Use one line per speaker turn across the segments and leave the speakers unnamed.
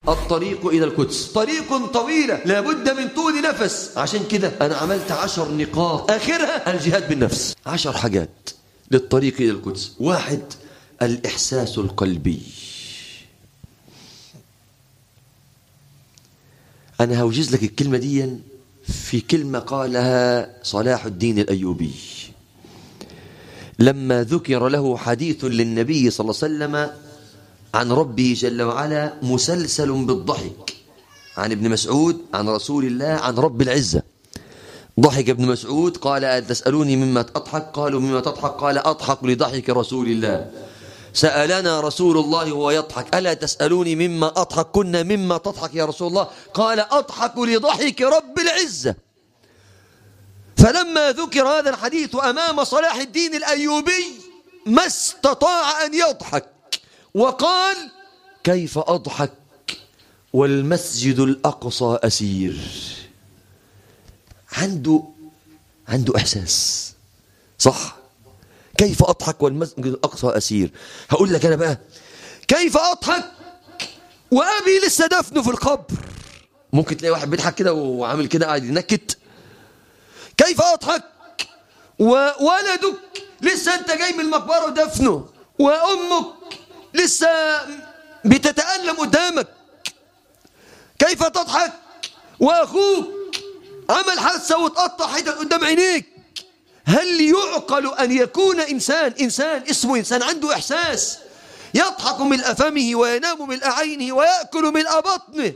الطريق إلى القدس طريق طويلة لابد من طول نفس عشان كده أنا عملت عشر نقاط آخرها الجهاد بالنفس عشر حاجات للطريق إلى القدس واحد الإحساس القلبي أنا هوجز لك الكلمة دي في كلمة قالها صلاح الدين الأيوبي لما ذكر له حديث للنبي صلى الله عليه وسلم عن ربه جل وعلا مسلسل بالضحك عن ابن مسعود عن رسول الله عن رب العزة ضحك ابن مسعود قال تسألوني مما أضحك قالوا مما تضحك قال أضحك لضحك رسول الله سألنا رسول الله وهو يضحك ألا تسألوني مما أضحك كنا مما تضحك يا رسول الله قال أضحك لضحك رب العزة فلما ذكر هذا الحديث أمام صلاح الدين الأيوبي ما استطاع أن يضحك وقال كيف أضحك والمسجد الأقصى أسير عنده عنده إحساس صح كيف أضحك والمسجد الأقصى أسير هقول لك أنا بقى كيف أضحك وأبي لسه دفنه في القبر ممكن تلاقي واحد بيضحك كده وعامل كده قاعد ينكت كيف أضحك وولدك لسه أنت جاي من المقبرة ودفنه وأمك لسه بتتألم قدامك كيف تضحك وأخوك عمل حادثة وتقطع حتت قدام عينيك هل يعقل أن يكون إنسان إنسان اسمه إنسان عنده إحساس يضحك من أفمه وينام من عينه ويأكل من بطنه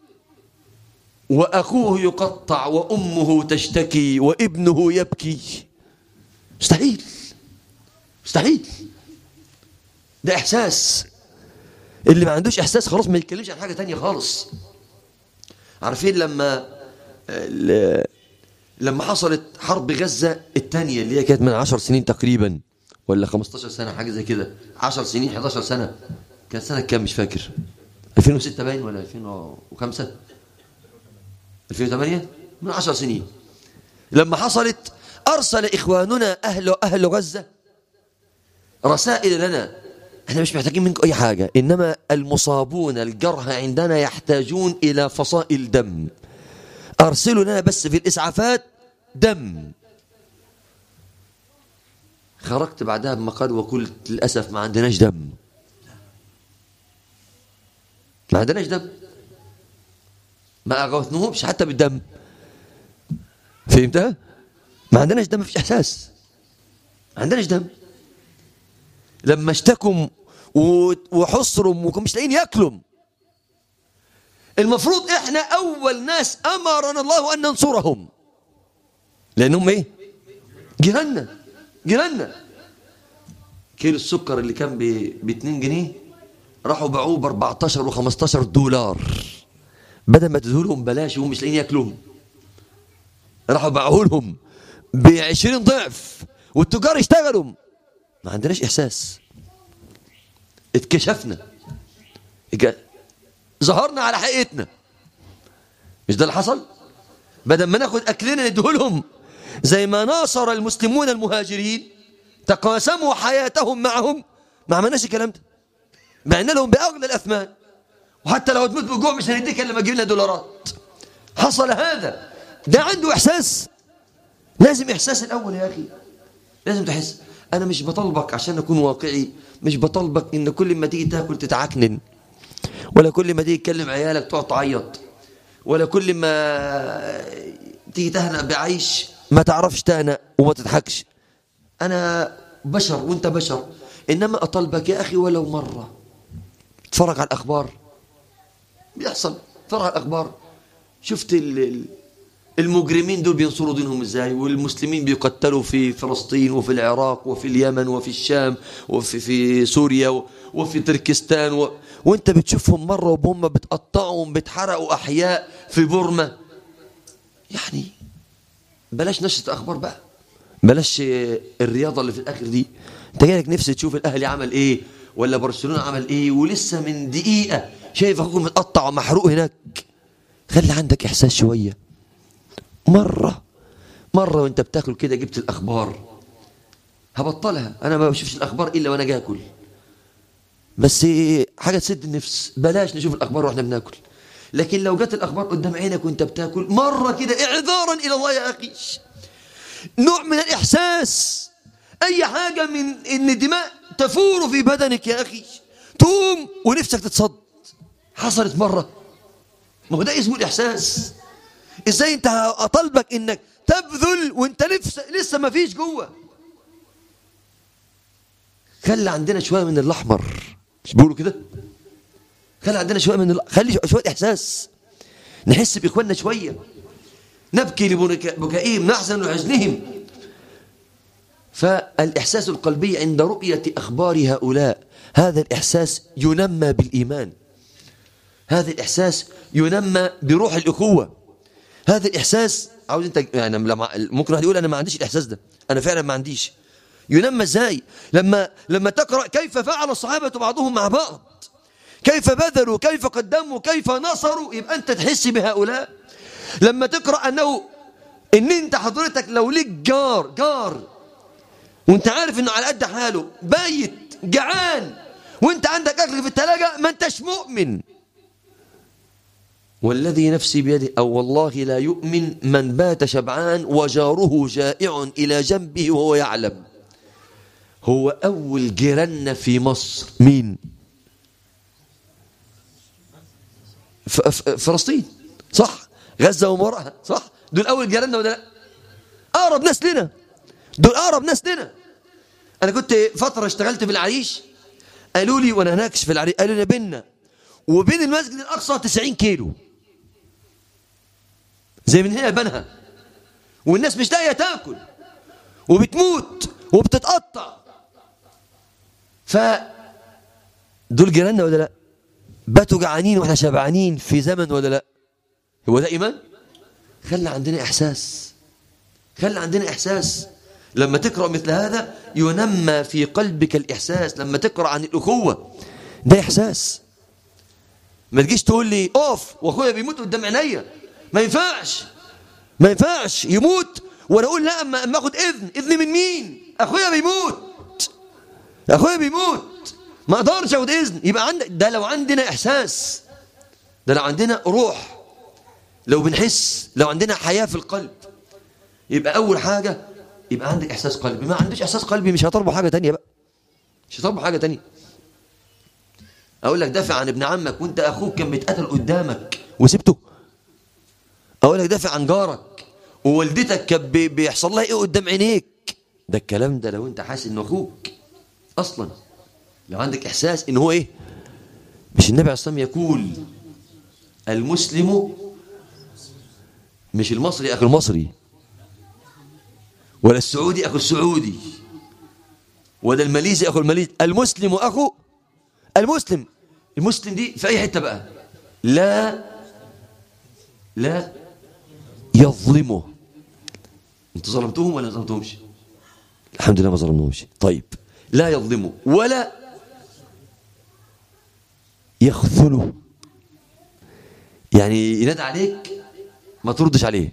وأخوه يقطع وأمه تشتكي وابنه يبكي مستحيل مستحيل ده إحساس اللي ما عندوش إحساس خلاص ما يتكلمش عن حاجة تانية خالص عارفين لما لما حصلت حرب غزة الثانية اللي هي كانت من 10 سنين تقريبا ولا 15 سنة حاجة زي كده 10 سنين 11 سنة كانت سنة كام مش فاكر 2006 باين ولا 2005 2008 من 10 سنين لما حصلت أرسل إخواننا أهل أهل غزة رسائل لنا احنا مش محتاجين منكم أي حاجة إنما المصابون الجرحى عندنا يحتاجون إلى فصائل دم أرسلوا لنا بس في الإسعافات دم خرجت بعدها بمقال وقلت للأسف ما عندناش دم ما عندناش دم ما أغوثنهمش حتى بالدم فهمتها؟ ما عندناش دم مفيش إحساس ما عندناش دم لما اشتكوا وحصروا ومش لاقيين ياكلوا المفروض احنا اول ناس امرنا الله ان ننصرهم لانهم ايه جيراننا جيراننا كيلو السكر اللي كان ب 2 جنيه راحوا باعوه ب 14 و15 دولار بدل ما تدوا بلاش وهم مش لاقيين ياكلوهم راحوا باعوه لهم ب 20 ضعف والتجار اشتغلوا ما عندناش احساس اتكشفنا ظهرنا على حقيقتنا مش ده اللي حصل بدل ما ناخد اكلنا ندهلهم زي ما ناصر المسلمون المهاجرين تقاسموا حياتهم معهم ما عملناش الكلام ده بعنا لهم باغلى الاثمان وحتى لو تموت بالجوع مش هنديك الا لما تجيب لنا دولارات حصل هذا ده عنده احساس لازم احساس الاول يا اخي لازم تحس انا مش بطلبك عشان اكون واقعي مش بطلبك ان كل ما تيجي تاكل تتعكنن ولا كل ما تيجي تكلم عيالك تقعد تعيط ولا كل ما تيجي تهنأ بعيش ما تعرفش تهنأ وما تضحكش أنا بشر وأنت بشر إنما أطلبك يا أخي ولو مرة تفرج على الأخبار بيحصل تفرج على الأخبار شفت المجرمين دول بينصروا دينهم ازاي والمسلمين بيقتلوا في فلسطين وفي العراق وفي اليمن وفي الشام وفي في سوريا وفي تركستان و... وانت بتشوفهم مرة وهم بتقطعهم بتحرقوا أحياء في بورما يعني بلاش نشرة أخبار بقى بلاش الرياضة اللي في الآخر دي انت جايلك نفسي تشوف الأهلي عمل إيه ولا برشلونة عمل إيه ولسه من دقيقة شايف أخوك متقطع ومحروق هناك خلي عندك إحساس شوية مرة مرة وانت بتاكل كده جبت الأخبار هبطلها أنا ما بشوفش الأخبار إلا وأنا جاكل بس حاجة تسد النفس بلاش نشوف الأخبار وإحنا بناكل لكن لو جت الأخبار قدام عينك وإنت بتاكل مرة كده إعذارا إلى الله يا أخي نوع من الإحساس أي حاجة من إن الدماء تفور في بدنك يا أخي تقوم ونفسك تتصد حصلت مرة ما هو ده اسمه الإحساس إزاي أنت أطلبك إنك تبذل وأنت لسه لسه ما فيش جوه خلي عندنا شوية من الأحمر مش بيقولوا كده خلي عندنا شوية من ال... خلي شوية إحساس نحس بإخواننا شوية نبكي لبكائهم نحزن لحزنهم فالإحساس القلبي عند رؤية أخبار هؤلاء هذا الإحساس ينمى بالإيمان هذا الإحساس ينمى بروح الأخوة هذا الإحساس عاوز أنت يعني لما ممكن واحد يقول أنا ما عنديش الإحساس ده أنا فعلا ما عنديش ينمى إزاي لما لما تقرأ كيف فعل الصحابة بعضهم مع بعض كيف بذلوا كيف قدموا كيف نصروا يبقى أنت تحس بهؤلاء لما تقرأ أنه إن أنت حضرتك لو ليك جار جار وانت عارف انه على قد حاله بايت جعان وانت عندك اكل في الثلاجه ما انتش مؤمن والذي نفسي بيده او والله لا يؤمن من بات شبعان وجاره جائع الى جنبه وهو يعلم هو اول جيراننا في مصر مين فلسطين صح غزه ومرأها صح دول اول جيراننا ولا لا اقرب ناس لنا دول اقرب ناس لنا انا كنت فتره اشتغلت في العريش قالوا لي وانا هناك في العريش قالوا لي بيننا وبين المسجد الاقصى 90 كيلو زي من هنا لبنها والناس مش لاقيه تاكل وبتموت وبتتقطع ف دول جيراننا ولا لا باتوا جعانين واحنا شبعانين في زمن ولا لا هو ده ايمان خلى عندنا احساس خلى عندنا احساس لما تقرأ مثل هذا ينمى في قلبك الإحساس لما تقرأ عن الأخوة ده إحساس ما تجيش تقول لي أوف وأخويا بيموت قدام عينيا ما ينفعش ما ينفعش يموت وأنا أقول لا أما, أما أخد إذن إذن من مين أخويا بيموت أخويا بيموت ما أقدرش أخد إذن يبقى عندك ده لو عندنا إحساس ده لو عندنا روح لو بنحس لو عندنا حياة في القلب يبقى أول حاجة يبقى عندك احساس قلبي ما عندوش احساس قلبي مش هتربو حاجه تانية بقى مش هتربو حاجه تانية اقول لك دافع عن ابن عمك وانت اخوك كان بيتقتل قدامك وسبته اقول لك دافع عن جارك ووالدتك كان بيحصل لها ايه قدام عينيك ده الكلام ده لو انت حاسس انه اخوك اصلا لو عندك احساس ان هو ايه مش النبي عليه الصلاه والسلام يقول المسلم مش المصري اخو المصري ولا السعودي أخو السعودي ولا الماليزي أخو الماليزي المسلم أخو المسلم المسلم دي في أي حتة بقى لا لا يظلمه انتوا ظلمتوهم ولا ظلمتوهمش الحمد لله ما ظلمناهمش طيب لا يظلمه ولا يخذله يعني ينادى عليك ما تردش عليه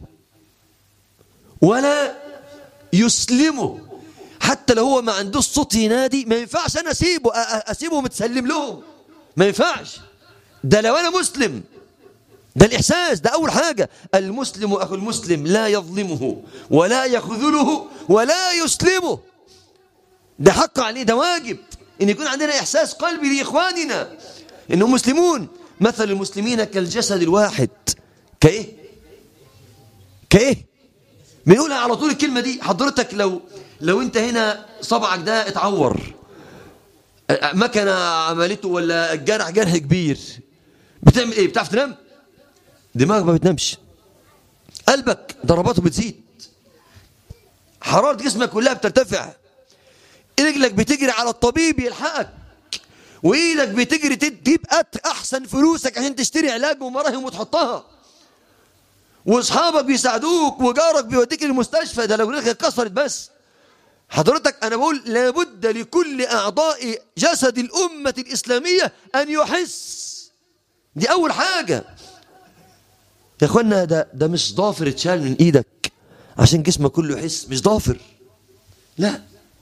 ولا يسلمه حتى لو هو ما عندوش صوت ينادي ما ينفعش انا اسيبه اسيبه متسلم لهم ما ينفعش ده لو انا مسلم ده الاحساس ده اول حاجه المسلم اخو المسلم لا يظلمه ولا يخذله ولا يسلمه ده حق عليه ده واجب ان يكون عندنا احساس قلبي لاخواننا انهم مسلمون مثل المسلمين كالجسد الواحد كايه كايه بنقولها على طول الكلمة دي حضرتك لو لو انت هنا صبعك ده اتعور مكنة عملته ولا الجرح جرح كبير بتعمل ايه بتعرف تنام دماغك ما بتنامش قلبك ضرباته بتزيد حرارة جسمك كلها بترتفع رجلك بتجري على الطبيب يلحقك وايدك بتجري تجيب احسن فلوسك عشان تشتري علاج ومراهم وتحطها واصحابك بيساعدوك وجارك بيوديك للمستشفى ده لو رجلك اتكسرت بس حضرتك انا بقول لابد لكل اعضاء جسد الامه الاسلاميه ان يحس دي اول حاجه يا اخوانا ده ده مش ضافر اتشال من ايدك عشان جسمك كله يحس مش ضافر لا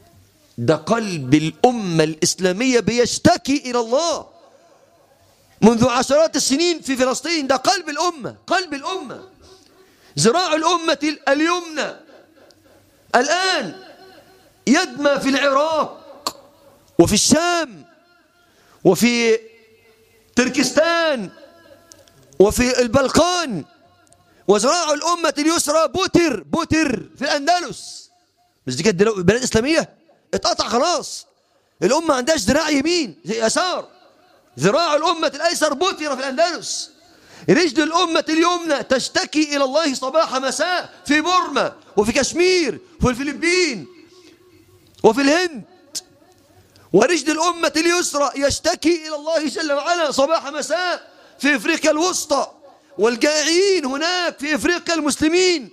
ده قلب الأمة الإسلامية بيشتكي إلى الله منذ عشرات السنين في فلسطين ده قلب الأمة قلب الأمة زراع الأمة اليمنى الآن يدمى في العراق وفي الشام وفي تركستان وفي البلقان وزراع الأمة اليسرى بوتر بوتر في الأندلس مش دي كانت بلاد إسلامية اتقطع خلاص الأمة عندهاش ذراع يمين زي يسار ذراع الأمة الأيسر بوتر في الأندلس رجل الأمة اليمنى تشتكي إلى الله صباح مساء في بورما وفي كشمير وفي الفلبين وفي الهند ورجل الأمة اليسرى يشتكي إلى الله جل وعلا صباح مساء في إفريقيا الوسطى والجائعين هناك في إفريقيا المسلمين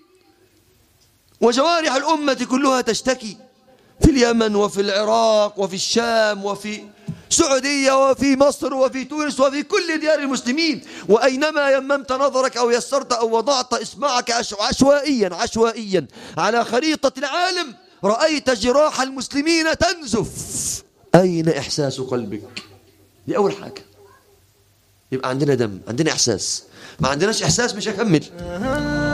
وجوارح الأمة كلها تشتكي في اليمن وفي العراق وفي الشام وفي السعودية وفي مصر وفي تونس وفي كل ديار المسلمين وأينما يممت نظرك أو يسرت أو وضعت إصبعك عشوائيا عشوائيا على خريطة العالم رأيت جراح المسلمين تنزف أين إحساس قلبك دي أول حاجة يبقى عندنا دم عندنا إحساس ما عندناش إحساس مش هكمل